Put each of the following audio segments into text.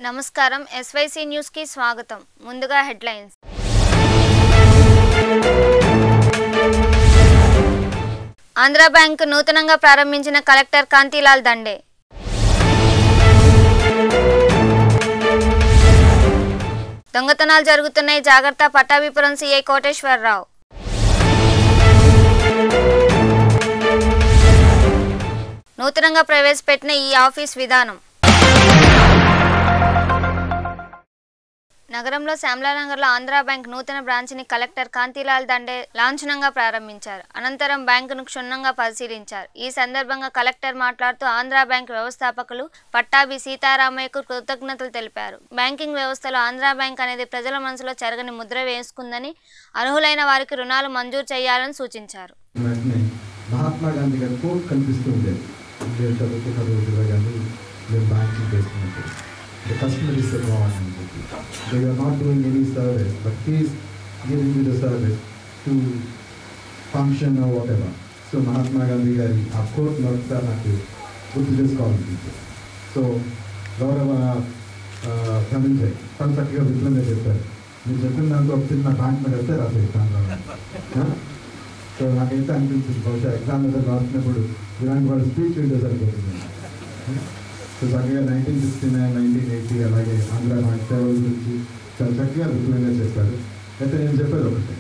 నమస్కారం ఎస్వైసీ న్యూస్కి స్వాగతం ముందుగా హెడ్లైన్స్ ఆంధ్రా బ్యాంక్ నూతనంగా ప్రారంభించిన కలెక్టర్ కాంతిలాల్ దండే దొంగతనాలు జరుగుతున్నాయి జాగ్రత్త పట్టాభిపురం సీఐ కోటేశ్వరరావు నూతనంగా ప్రవేశపెట్టిన ఈ ఆఫీస్ విధానం నగరంలో శ్యామలానగర్లో ఆంధ్రా బ్యాంక్ నూతన బ్రాంచ్ని కలెక్టర్ కాంతిలాల్ దండే లాంఛనంగా ప్రారంభించారు అనంతరం బ్యాంకును క్షుణ్ణంగా పరిశీలించారు ఈ సందర్భంగా కలెక్టర్ మాట్లాడుతూ ఆంధ్రా బ్యాంక్ వ్యవస్థాపకులు పట్టాభి సీతారామయ్యకు కృతజ్ఞతలు తెలిపారు బ్యాంకింగ్ వ్యవస్థలో ఆంధ్రా బ్యాంక్ అనేది ప్రజల మనసులో చెరగని ముద్ర వేసుకుందని అర్హులైన వారికి రుణాలు మంజూరు చేయాలని సూచించారు వెంటనే మహాత్మా గాంధీ గారి కోట్ కనిపిస్తూ ఉండేది మీరు చదువుకున్న రోజుల్లో కానీ మీరు బ్యాంకింగ్ చేస్తున్నప్పుడు ద కస్టమర్ ఇస్ రాంగ్ అని చెప్పి they are not doing any service but he's giving you the service to function whatever so Mahatma Gandhi గారి ఆ కోట్ మరొకసారి నాకు గుర్తు చేసుకోవాలనిపించింది సో గౌరవ ఆ, ధనంజయ్ తను చక్కగా విఫలంగా చెప్పారు మీరు చెప్పిన దాంట్లో ఒక చిన్న బ్యాంక్ మీద వెళ్తే రాసేస్తాను సో నాకైతే అనిపించింది బహుశా ఎగ్జామ్ మీద రాసినప్పుడు ఇలాంటి వాళ్ళ స్పీచ్ వింటే సరిపోతుంది సో చక్కగా nineteen sixty nine nineteen eighty అలాగే ఆంధ్ర బ్యాంక్ సేవల గురించి చాలా చక్కగా విపులంగా చెప్పారు అయితే నేను చెప్పేది ఒకటి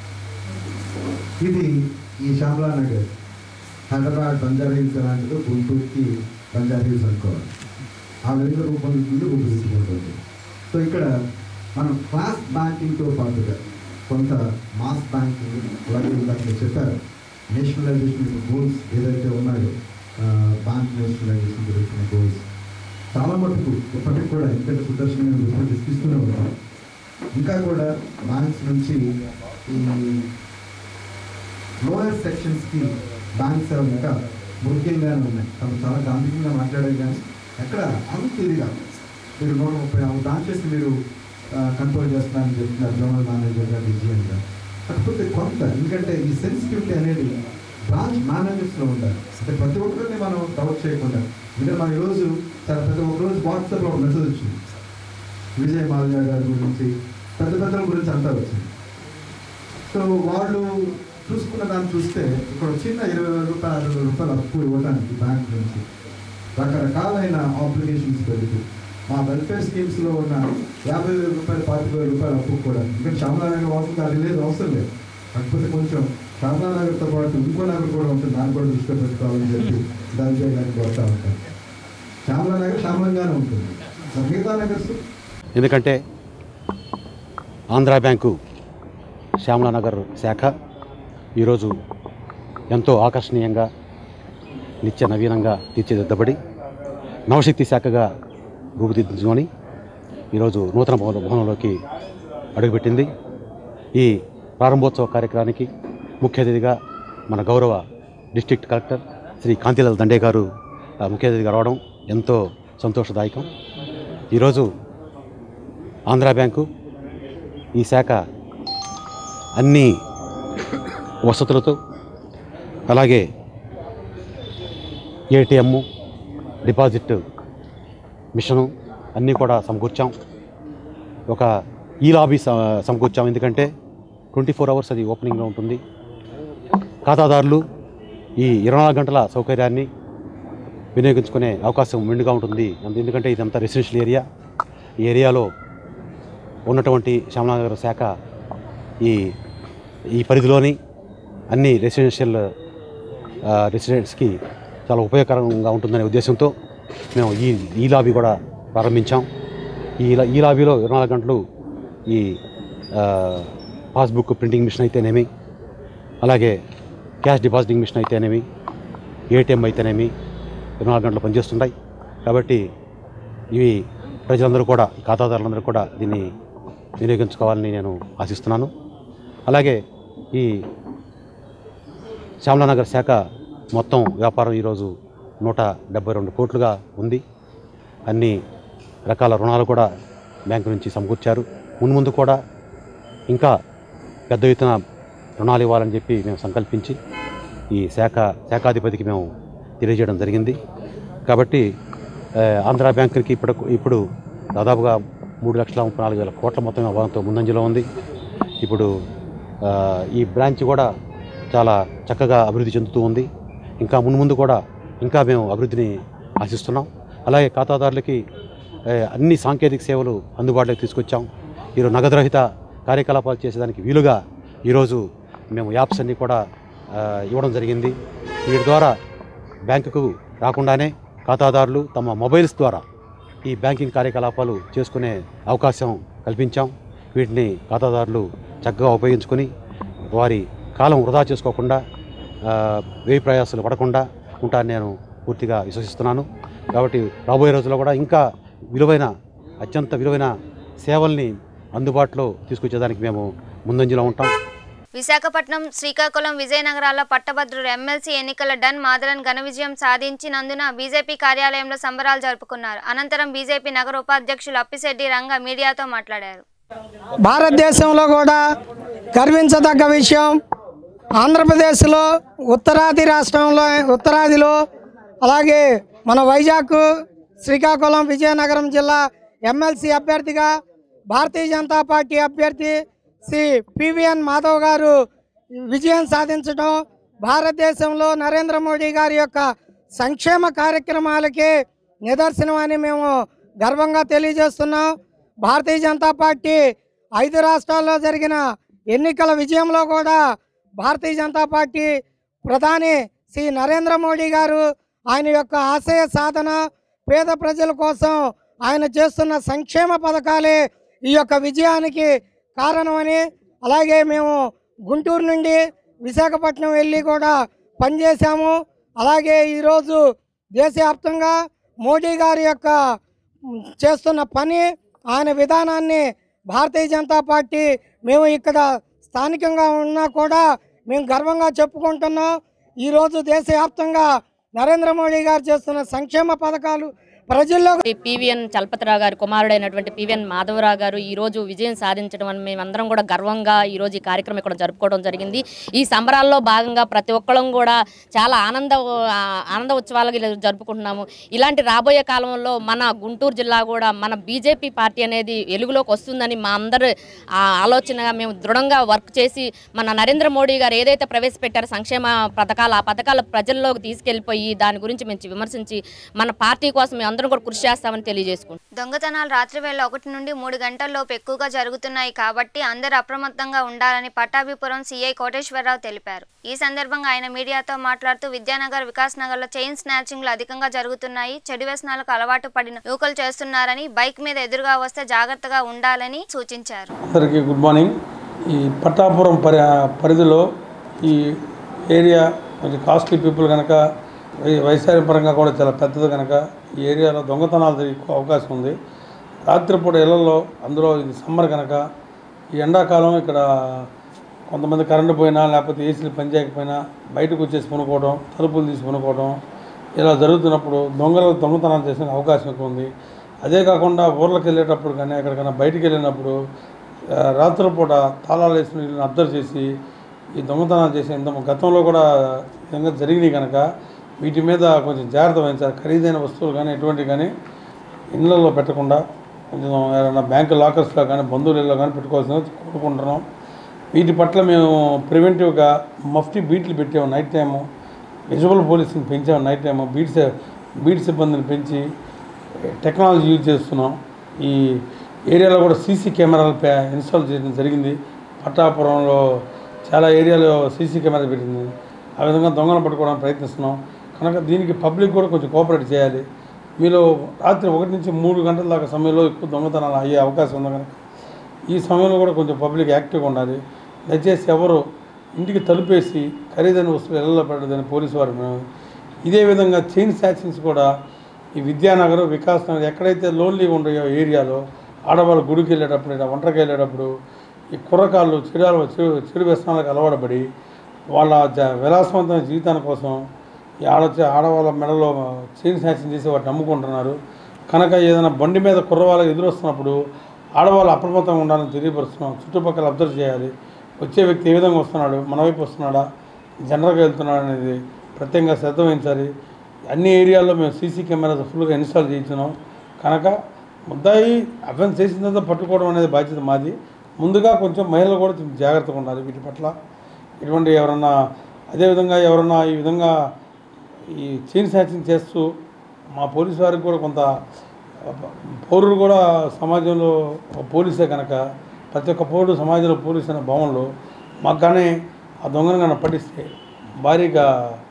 ఇది ఈ శ్యామలా నగర్ హైదరాబాద్ బంజారా హిల్స్ లాంటిది గుంటూరుకి బంజారా హిల్స్ అనుకోవాలి ఆ విధంగా రూపొందుతుంది రూపుదిద్దుకుంటుంది సో ఇక్కడ మనం క్లాస్ బ్యాంకింగ్తో పాటుగా కొంత మాస్ బ్యాంకింగ్ అలాగే ఇందాక మీరు చెప్పారు నేషనలైజేషన్ గోల్స్ ఏదైతే ఉన్నాయో బ్యాంక్ నేషనలైజేషన్ జరుగుతున్న గోల్స్ చాలా మటుకు ఇప్పటికి కూడా ఎందుకంటే సుదర్శన గారు డిస్కిస్తూనే ఉంటాం ఇంకా కూడా బ్యాంక్స్ నుంచి ఈ లోయర్ సెక్షన్స్కి బ్యాంక్ సేవలు ఇంకా ముఖ్యంగానే ఉన్నాయి తను చాలా గాంభీర్యంగా మాట్లాడారు కానీ ఎక్కడ అంత ఇదిగా మీరు నూట ముప్పై నాలుగు బ్రాంచెస్ మీరు కంట్రోల్ చేస్తున్నారని చెప్తున్నారు జోనల్ మేనేజర్ గారు విజయన్ గారు కాకపోతే కొంత ఎందుకంటే ఈ సెన్సిటివిటీ అనేది బ్రాంచ్ మేనేజర్స్లో ఉండాలి అంటే ప్రతి ఒక్కరిని మనం డౌట్ చేయకుండా ఎందుకంటే మన ఈరోజు చాలా ప్రతి ఒక్క రోజు వాట్సాప్లో ఒక మెసేజ్ వచ్చింది విజయ్ మాల్యా గారి గురించి పెద్ద పెద్దల గురించి అంతా వచ్చింది సో వాళ్ళు చూసుకున్న దాన్ని చూస్తే ఇక్కడ ఒక చిన్న ఇరవై వేల రూపాయలు అరవై వేల రూపాయలు అప్పు ఇవ్వడానికి బ్యాంక్ నుంచి రకరకాలైన ఆబ్లిగేషన్స్ పెడుతూ మా వెల్ఫేర్ స్కీమ్స్లో ఉన్న యాభై వేల రూపాయలు పాతిక వేల రూపాయలు అప్పు కూడా ఇంకా శ్యామలానగర్ వాసులకు అది లేదు అవసరం లేదు కాకపోతే కొంచెం శ్యామలానగర్తో పాటు ఇంకో నగర్ కూడా ఉంటుంది దాన్ని కూడా దృష్టిలో పెట్టుకోవాలని చెప్పి ధనంజయ్ గారిని కోరుతా ఉంటాను శ్యామలానగర్ శ్యామలంగానే ఉంటుంది మరి మిగతా నగర్స్ ఎందుకంటే ఆంధ్రా బ్యాంకు శ్యామలానగర్ శాఖ ఈరోజు ఎంతో ఆకర్షణీయంగా నిత్య నవీనంగా తీర్చిదిద్దబడి నవశక్తి శాఖగా రూపుదిద్దుకొని ఈరోజు నూతన భవన భవనంలోకి అడుగుపెట్టింది ఈ ప్రారంభోత్సవ కార్యక్రమానికి ముఖ్య అతిథిగా మన గౌరవ డిస్ట్రిక్ట్ కలెక్టర్ శ్రీ కాంతిలాల్ దండే గారు ఆ, ముఖ్య అతిథిగా రావడం ఎంతో సంతోషదాయకం ఈరోజు ఆంధ్రా బ్యాంకు ఈ శాఖ అన్ని వసతులతో అలాగే ఏటీఎమ్ డిపాజిట్ మిషను అన్నీ కూడా సమకూర్చాం ఒక ఈ లాబీ స- సమకూర్చాం ఎందుకంటే ట్వంటీ ఫోర్ అవర్స్ అది ఓపెనింగ్లో ఉంటుంది ఖాతాదారులు ఈ ఇరవై నాలుగు గంటల సౌకర్యాన్ని వినియోగించుకునే అవకాశం మెండుగా ఉంటుంది అంత- ఎందుకంటే ఇదంతా రెసిడెన్షియల్ ఏరియా ఈ ఏరియాలో ఉన్నటువంటి శ్యామనగర్ శాఖ ఈ ఈ పరిధిలోని అన్ని రెసిడెన్షియల్ ఆ, రెసిడెంట్స్కి చాలా ఉపయోగకరంగా ఉంటుందనే ఉద్దేశంతో మేము ఈ ఈ లాబీ కూడా ప్రారంభించాం ఈ లా- ఈ లాబీలో ఇరవై నాలుగు గంటలు ఈ ఆ, పాస్బుక్ ప్రింటింగ్ మిషన్ అయితేనేమి అలాగే క్యాష్ డిపాజిటింగ్ మిషన్ అయితేనేమి ఏటీఎం అయితేనేమి ఇరవై నాలుగు గంటలు పనిచేస్తుంటాయి కాబట్టి ఇవి ప్రజలందరూ కూడా ఈ ఖాతాదారులందరూ కూడా దీన్ని వినియోగించుకోవాలని నేను ఆశిస్తున్నాను అలాగే ఈ శ్యామలానగర్ శాఖ మొత్తం వ్యాపారం ఈరోజు నూట డెబ్బై రెండు కోట్లుగా ఉంది అన్ని రకాల రుణాలు కూడా బ్యాంకు నుంచి సమకూర్చారు మున్ముందు ముందు కూడా ఇంకా పెద్ద ఎత్తున రుణాలు ఇవ్వాలని చెప్పి మేము సంకల్పించి ఈ శాఖ శాఖాధిపతికి మేము తెలియజేయడం జరిగింది కాబట్టి ఆ, ఆంధ్రా బ్యాంకుకి ఇప్పుడు ఇప్పుడు దాదాపుగా మూడు లక్షల ముప్పై నాలుగు వేల కోట్ల మొత్తం వ్యవహారంతో ముందంజలో ఉంది ఇప్పుడు ఆ, ఈ బ్రాంచ్ కూడా చాలా చక్కగా అభివృద్ధి చెందుతూ ఉంది ఇంకా మున్ముందు కూడా ఇంకా మేము అభివృద్ధిని ఆశిస్తున్నాం అలాగే ఖాతాదారులకి ఏ, అన్ని సాంకేతిక సేవలు అందుబాటులోకి తీసుకొచ్చాం ఈరోజు నగదురహిత కార్యకలాపాలు చేసేదానికి వీలుగా ఈరోజు మేము యాప్స్ అన్నీ కూడా ఆ, ఇవ్వడం జరిగింది వీటి ద్వారా బ్యాంకుకు రాకుండానే ఖాతాదారులు తమ మొబైల్స్ ద్వారా ఈ బ్యాంకింగ్ కార్యకలాపాలు చేసుకునే అవకాశం కల్పించాం వీటిని ఖాతాదారులు చక్కగా ఉపయోగించుకొని వారి కాలం వృధా చేసుకోకుండా ఆ, వ్యయ ప్రయాసాలు పడకుండా ఉంటానని నేను పూర్తిగా విశ్వసిస్తున్నాను కాబట్టి రాబోయే రోజుల్లో కూడా ఇంకా విలువైన అత్యంత విలువైన సేవల్ని అందుబాటులో తీసుకొచ్చేదానికి మేము ముందంజలో ఉంటాం విశాఖపట్నం శ్రీకాకుళం విజయనగరాల్లో పట్టభద్రుడు ఎమ్మెల్సీ ఎన్నికల డన్ మాదరన్ ఘన విజయం సాధించినందున బీజేపీ కార్యాలయంలో సంబరాలు జరుపుకున్నారు అనంతరం బీజేపీ నగర ఉపాధ్యక్షులు అప్పిశెట్టి రంగ మీడియాతో మాట్లాడారు భారతదేశంలో కూడా గర్వించదగ్గ విషయం ఆంధ్రప్రదేశ్లో ఉత్తరాది రాష్ట్రంలో ఉత్తరాదిలో అలాగే మన వైజాగ్ శ్రీకాకుళం విజయనగరం జిల్లా ఎమ్మెల్సీ అభ్యర్థిగా భారతీయ జనతా పార్టీ అభ్యర్థి శ్రీ పివిఎన్ మాధవ్ గారు విజయం సాధించడం భారతదేశంలో నరేంద్ర మోడీ గారి యొక్క సంక్షేమ కార్యక్రమాలకి నిదర్శనం అని మేము గర్వంగా తెలియజేస్తున్నాం భారతీయ జనతా పార్టీ ఐదు రాష్ట్రాల్లో జరిగిన ఎన్నికల విజయంలో కూడా భారతీయ జనతా పార్టీ ప్రధాని శ్రీ నరేంద్ర మోడీ గారు ఆయన యొక్క ఆశయ సాధన పేద ప్రజల కోసం ఆయన చేస్తున్న సంక్షేమ పథకాలే ఈ యొక్క విజయానికి కారణమని అలాగే మేము గుంటూరు నుండి విశాఖపట్నం వెళ్ళి కూడా పనిచేశాము అలాగే ఈరోజు దేశవ్యాప్తంగా మోడీ గారి యొక్క మ్, చేస్తున్న పని ఆయన విధానాన్ని భారతీయ జనతా పార్టీ మేము ఇక్కడ స్థానికంగా ఉన్నా కూడా మేము గర్వంగా చెప్పుకుంటున్నాం ఈరోజు దేశవ్యాప్తంగా నరేంద్ర మోడీ గారు చేస్తున్న సంక్షేమ పథకాలు ప్రజల్లో పివిఎన్ చలపతిరావు గారి కుమారుడైనటువంటి పివిఎన్ మాధవరావు గారు ఈ రోజు విజయం సాధించడం అని మేమందరం కూడా గర్వంగా ఈ రోజు ఈ కార్యక్రమం ఇక్కడ జరుపుకోవడం జరిగింది ఈ సంబరాల్లో భాగంగా ప్రతి ఒక్కళ్ళం కూడా చాలా ఆనంద ఆ, ఆనంద ఉత్సవాలుగా ఇలా జరుపుకుంటున్నాము ఇలాంటి రాబోయే కాలంలో మన గుంటూరు జిల్లా కూడా మన బీజేపీ పార్టీ అనేది వెలుగులోకి వస్తుందని మా అందరి ఆ ఆలోచనగా మేము దృఢంగా వర్క్ చేసి మన నరేంద్ర మోడీ గారు ఏదైతే ప్రవేశపెట్టారో సంక్షేమ పథకాలు ఆ పథకాలు ప్రజల్లోకి తీసుకెళ్ళిపోయి దాని గురించి మేము విమర్శించి మన పార్టీ కోసం మేము అందరం కూడా కృషి చేస్తామని తెలియజేసుకుంటాం దొంగతనాలు రాత్రి వేళ ఒకటి నుండి మూడు గంటల్లోపు ఎక్కువగా జరుగుతున్నాయి కాబట్టి అందరూ అప్రమత్తంగా ఉండాలని పట్టాభిపురం సీఐ కోటేశ్వరరావు తెలిపారు ఈ సందర్భంగా ఆయన మీడియాతో మాట్లాడుతూ విద్యానగర్ వికాస్ నగర్లో చైన్ స్నాచింగ్లు అధికంగా జరుగుతున్నాయి చెడు వ్యసనాలకు అలవాటు పడిన యువకులు చేస్తున్నారని బైక్ మీద ఎదురుగా వస్తే జాగ్రత్తగా ఉండాలని సూచించారు అందరికీ గుడ్ మార్నింగ్ ఈ పట్టాపురం పరి పరిధిలో ఈ ఏరియా కొంచెం కాస్ట్లీ పీపుల్ కనుక వైశాల్య పరంగా కూడా చాలా పెద్దది కనుక ఈ ఏరియాలో దొంగతనాలు జరిగే ఎక్కువ అవకాశం ఉంది రాత్రిపూట ఇళ్లలో అందులో ఇది సమ్మర్ కనుక ఈ ఎండాకాలం ఇక్కడ కొంతమంది కరెంటు పోయినా లేకపోతే ఏసీలు పనిచేయకపోయినా బయటకు వచ్చేసి కొనుక్కోవడం తలుపులు తీసి కొనుక్కోవడం ఇలా జరుగుతున్నప్పుడు దొంగలు దొంగతనాలు చేసే అవకాశం ఎక్కువ ఉంది అదే కాకుండా ఊర్లకు వెళ్ళేటప్పుడు కానీ ఎక్కడికైనా బయటికి వెళ్ళినప్పుడు ఆ, రాత్రిపూట తాళాలు వేసిన వీళ్ళని అబ్జర్వ్ చేసి ఈ దొంగతనాలు చేసే ఇంత గతంలో కూడా ఈ విధంగా జరిగినాయి కనుక వీటి మీద కొంచెం జాగ్రత్త వహించాలి ఖరీదైన వస్తువులు కానీ ఎటువంటివి కానీ ఇళ్ళల్లో పెట్టకుండా కొంచెం ఏదైనా బ్యాంకు లాకర్స్లో కానీ బంధువులలో కానీ పెట్టుకోవాల్సింది కోరుకుంటున్నాం వీటి పట్ల మేము ప్రివెంటివ్గా మఫ్టీ బీట్లు పెట్టాము నైట్ టైము విజువల్ పోలీసింగ్ పెంచాము నైట్ టైము బీట్ బీట్ సిబ్బందిని పెంచి టెక్నాలజీ యూజ్ చేస్తున్నాం ఈ ఏరియాలో కూడా సీసీ కెమెరాలు పే- ఇన్స్టాల్ చేయడం జరిగింది పట్టాపురంలో చాలా ఏరియాలో సీసీ కెమెరా పెట్టింది ఆ విధంగా దొంగలను పట్టుకోవడానికి ప్రయత్నిస్తున్నాం కనుక దీనికి పబ్లిక్ కూడా కొంచెం కోఆపరేట్ చేయాలి మీలో రాత్రి ఒకటి నుంచి మూడు గంటల దాకా సమయంలో ఎక్కువ దొంగతనాలు అయ్యే అవకాశం ఉంది కనుక ఈ సమయంలో కూడా కొంచెం పబ్లిక్ యాక్టివ్గా ఉండాలి దయచేసి ఎవరు ఇంటికి తలుపేసి ఖరీదైన వస్తువులు ఇళ్లలో పెట్టదని పోలీసు వారు మేము ఇదే విధంగా చైన్ స్నాచింగ్స్ కూడా ఈ విద్యానగర్ వికాస్ నగర్ ఎక్కడైతే లోన్లీగా ఉండయో ఏరియాలో ఆడవాళ్ళు గుడికి వెళ్ళేటప్పుడు ఇలా ఒంటరికి వెళ్ళేటప్పుడు ఈ కుర్రకాళ్ళు చెడు చెడు చెడు వ్యసనాలకు అలవాటుపడి వాళ్ళ జ విలాసవంతమైన జీవితాల కోసం ఈ ఆడ ఆడవాళ్ళ మెడలో చైన్ స్నాచింగ్ చేసి వాటిని నమ్ముకుంటున్నారు కనుక ఏదైనా బండి మీద కుర్రవాళ్ళకి ఎదురొస్తున్నప్పుడు ఆడవాళ్ళు అప్రమత్తంగా ఉండాలని తెలియపరుస్తున్నాం చుట్టుపక్కల అబ్జర్వ్ చేయాలి వచ్చే వ్యక్తి ఏ విధంగా వస్తున్నాడు మన వైపు వస్తున్నాడా జనరల్గా వెళ్తున్నాడు అనేది ప్రత్యేకంగా శ్రద్ధ వహించాలి అన్ని ఏరియాల్లో మేము సీసీ కెమెరాస్ ఫుల్గా ఇన్స్టాల్ చేయించున్నాం కనుక ముద్దాయి అఫెన్స్ చేసిన తర్వాత పట్టుకోవడం అనేది బాధ్యత మాది ముందుగా కొంచెం మహిళలు కూడా కొంచెం జాగ్రత్తగా ఉండాలి వీటి పట్ల ఇటువంటి ఎవరన్నా అదేవిధంగా ఎవరన్నా ఈ విధంగా ఈ చైన్ స్నాచింగ్ చేస్తూ మా పోలీసు వారికి కూడా కొంత పౌరులు కూడా సమాజంలో ఒక పోలీసే కనుక ప్రతి ఒక్క పౌరుడు సమాజంలో పోలీసు అనే భావనలో మాకు కానీ ఆ దొంగను కానీ పట్టిస్తే భారీగా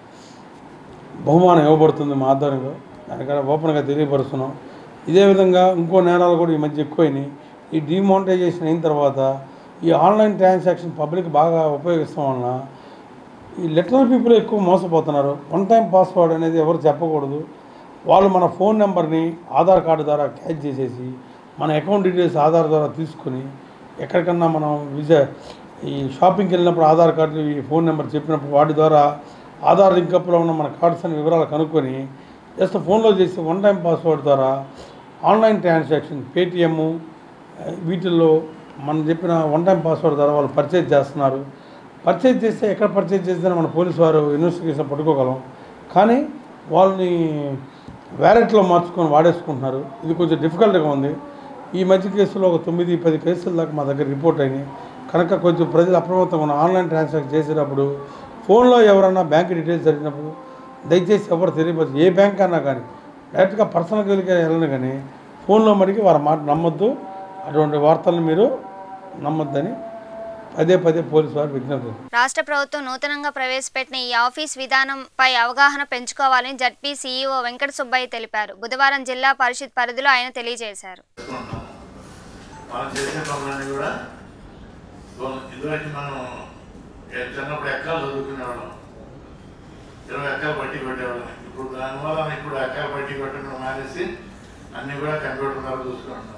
బహుమానం ఇవ్వబడుతుంది మా ఆధ్వర్యంలో దానికన్నా ఓపెన్గా తెలియపరుస్తున్నాం ఇదే విధంగా ఇంకో నేరాలు కూడా ఈ మధ్య ఎక్కువైనాయి ఈ డిమానిటైజేషన్ అయిన తర్వాత ఈ ఆన్లైన్ ట్రాన్సాక్షన్ పబ్లిక్ బాగా ఉపయోగిస్తాం వలన ఈ లిటరల్ పీపుల్ ఎక్కువ మోసపోతున్నారు వన్ టైం పాస్వర్డ్ అనేది ఎవరు చెప్పకూడదు వాళ్ళు మన ఫోన్ నెంబర్ని ఆధార్ కార్డు ద్వారా క్యాచ్ చేసేసి మన అకౌంట్ డీటెయిల్స్ ఆధార్ ద్వారా తీసుకొని ఎక్కడికన్నా మనం విజయ ఈ షాపింగ్కి వెళ్ళినప్పుడు ఆధార్ కార్డు ఈ ఫోన్ నెంబర్ చెప్పినప్పుడు వాటి ద్వారా ఆధార్ లింకప్లో ఉన్న మన కార్డ్స్ అనే వివరాలు కనుక్కొని జస్ట్ ఫోన్లో చేసి వన్ టైం పాస్వర్డ్ ద్వారా ఆన్లైన్ ట్రాన్సాక్షన్ పేటిఎమ్ వీటిల్లో మనం చెప్పిన వన్ టైం పాస్వర్డ్ ద్వారా వాళ్ళు పర్చేజ్ చేస్తున్నారు పర్చేజ్ చేస్తే ఎక్కడ పర్చేజ్ చేస్తే మన పోలీసు వారు ఇన్వెస్టిగేషన్ పట్టుకోగలం కానీ వాళ్ళని వ్యాలెట్లో మార్చుకొని వాడేసుకుంటున్నారు ఇది కొంచెం డిఫికల్ట్గా ఉంది ఈ మధ్య కేసులో ఒక తొమ్మిది పది కేసుల దాకా మా దగ్గర రిపోర్ట్ అయినాయి కనుక కొంచెం ప్రజలు అప్రమత్తంగా ఉన్న ఆన్లైన్ ట్రాన్సాక్షన్ చేసేటప్పుడు ఫోన్లో ఎవరన్నా బ్యాంక్ డీటెయిల్స్ జరిగినప్పుడు దయచేసి ఎవరు తెలియదు ఏ బ్యాంక్ అన్నా కానీ డైరెక్ట్గా పర్సనల్గా వెళ్ళి వెళ్ళను కానీ ఫోన్లో మడికి వారి మాట నమ్మొద్దు అటువంటి వార్తలను మీరు నమ్మొద్దని పదే పదే పోలీసు వారు విజ్ఞప్తి రాష్ట్ర ప్రభుత్వం నూతనంగా ప్రవేశపెట్టిన ఈ ఆఫీస్ విధానంపై అవగాహన పెంచుకోవాలని జడ్పీ సీఈఓ వెంకట సుబ్బయ్య తెలిపారు బుధవారం జిల్లా పరిషత్ పరిధిలో ఆయన తెలియజేశారు చేసుకుంటాం మనం చేసే పనులన్నీ కూడా కొ- ఇదివరకు మనం ఏ- చిన్నప్పుడు ఎక్కలు చదువుకునేవాళ్ళం ఇరవై ఎక్కలు బట్టి కొట్టేవాళ్ళం ఇప్పుడు దానివల్ల ఇప్పుడు ఎక్కలు బట్టి కొట్టడం మానేసి అన్ని కూడా కంప్యూటర్ ద్వారా చూసుకుంటున్నాము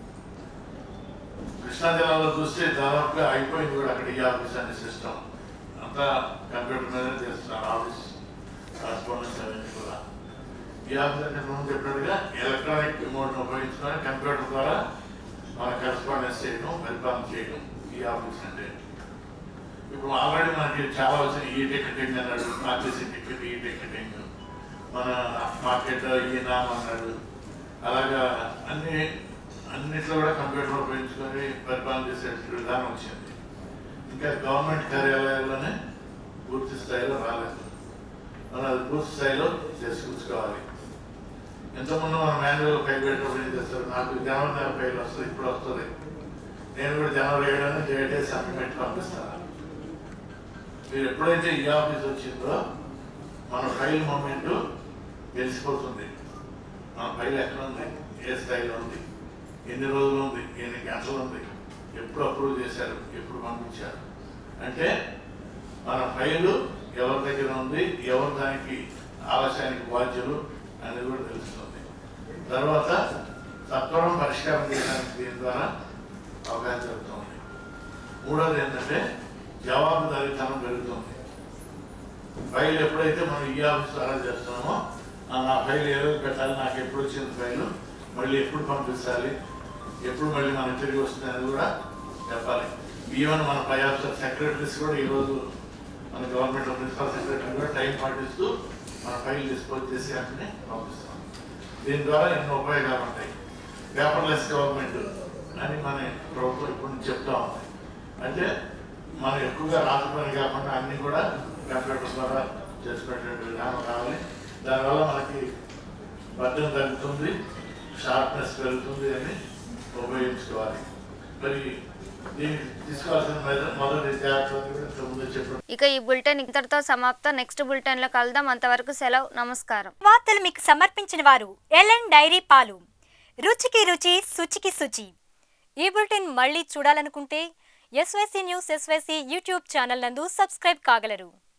కృష్ణా జిల్లాలో చూస్తే దాదాపుగా అయిపోయింది కూడా అక్కడ ఈ ఆఫీస్ అనే సిస్టమ్ అంతా కంప్యూటర్ మీదనే చేస్తున్నారు ఆఫీస్ కరస్పాండెన్స్ అవన్నీ కూడా ఈ ఆఫీస్ అంటే ముందు చెప్పినట్టుగా ఎలక్ట్రానిక్ మోడ్ని ఉపయోగించుకొని కంప్యూటర్ ద్వారా మన కరస్పాండెన్స్ చేయడం పరిపాలన చేయడం ఈ ఆఫీస్ అంటే ఇప్పుడు ఆల్రెడీ మనకి చాలా వచ్చిన ఈ టికెటింగ్ అన్నాడు ఆర్టీసీ టికెట్ ఈ టికెటింగ్ మన మార్కెట్ ఈ నామ్ అన్నాడు అలాగా అన్ని అన్నిట్లో కూడా కంప్యూటర్ ఉపయోగించుకొని పరిపాలన చేసే విధానం వచ్చింది ఇంకా గవర్నమెంట్ కార్యాలయాల్లోనే పూర్తి స్థాయిలో రాలేదు మనం అది పూర్తి స్థాయిలో చేసుకుంచుకోవాలి ఎంతమంది మన మాన్యువల్ ఫైల్ పెట్టినప్పుడు ఏం చేస్తారు నాకు జనవరి నెల ఫైల్ వస్తుంది ఇప్పుడు వస్తుంది నేను కూడా జనవరి ఏడాది డేటే సబ్మిట్ పంపిస్తాను మీరు ఎప్పుడైతే ఈ ఆఫీస్ వచ్చిందో మన ఫైల్ మూమెంట్ తెలిసిపోతుంది మన ఫైల్ ఎక్కడ ఉంది ఏ స్థాయిలో ఉంది ఎన్ని రోజులు ఉంది ఎన్ని గంటలు ఉంది ఎప్పుడు అప్రూవ్ చేశారు ఎప్పుడు పంపించారు అంటే మన ఫైలు ఎవరి దగ్గర ఉంది ఎవరు దానికి ఆలస్యానికి బాధ్యులు అనేది కూడా తెలుస్తుంది తర్వాత సత్వరం పరిష్కారం చేయడానికి దీని ద్వారా అవగాహన జరుగుతుంది మూడోది ఏంటంటే జవాబుదారీతనం పెరుగుతుంది ఫైల్ ఎప్పుడైతే మనం ఈ ఆఫీస్ ద్వారా చేస్తున్నామో ఆ నా ఫైల్ ఏ రోజు పెట్టాలి నాకు ఎప్పుడు వచ్చింది ఫైలు మళ్ళీ ఎప్పుడు పంపించాలి ఎప్పుడు మళ్ళీ మనకి తిరిగి వస్తుంది అనేది కూడా చెప్పాలి ఈవెన్ మన పై ఆఫీసర్ సెక్రటరీస్ కూడా ఈరోజు మన గవర్నమెంట్ ప్రిన్సిపల్ సెక్రటరీ కూడా టైం పాటిస్తూ మన ఫైల్ డిస్పోజ్ చేసి వెంటనే పంపిస్తాం దీని ద్వారా ఎన్నో ఉపయోగాలు ఉంటాయి పేపర్లెస్ గవర్నమెంట్ అని మన ప్రభుత్వం ఇప్పుడు నుంచి చెప్తా ఉంది అంటే మనం ఎక్కువగా రాత పని కాకుండా అన్ని కూడా కంప్యూటర్ ద్వారా చేసి పెట్టే విధానం కావాలి దానివల్ల మనకి బద్దం తగ్గుతుంది షార్ప్నెస్ పెరుగుతుంది అని ఉపయోగించుకోవాలి మరి దీనికి తీసుకోవాల్సిన మొద- మొదటి జాగ్రత్తలు కూడా ఇంతకుముందే చెప్పారు ఇక ఈ బులెటిన్ ఇంతటితో సమాప్తం నెక్స్ట్ బులెటిన్లో కలుద్దాం అంతవరకు సెలవు నమస్కారం వార్తలు మీకు సమర్పించిన వారు ఎల్ఎన్ డైరీ పాలు రుచికి రుచి శుచికి శుచి ఈ బులెటిన్ మళ్ళీ చూడాలనుకుంటే SYC news SYC YouTube channel నందు సబ్స్క్రైబ్ కాగలరు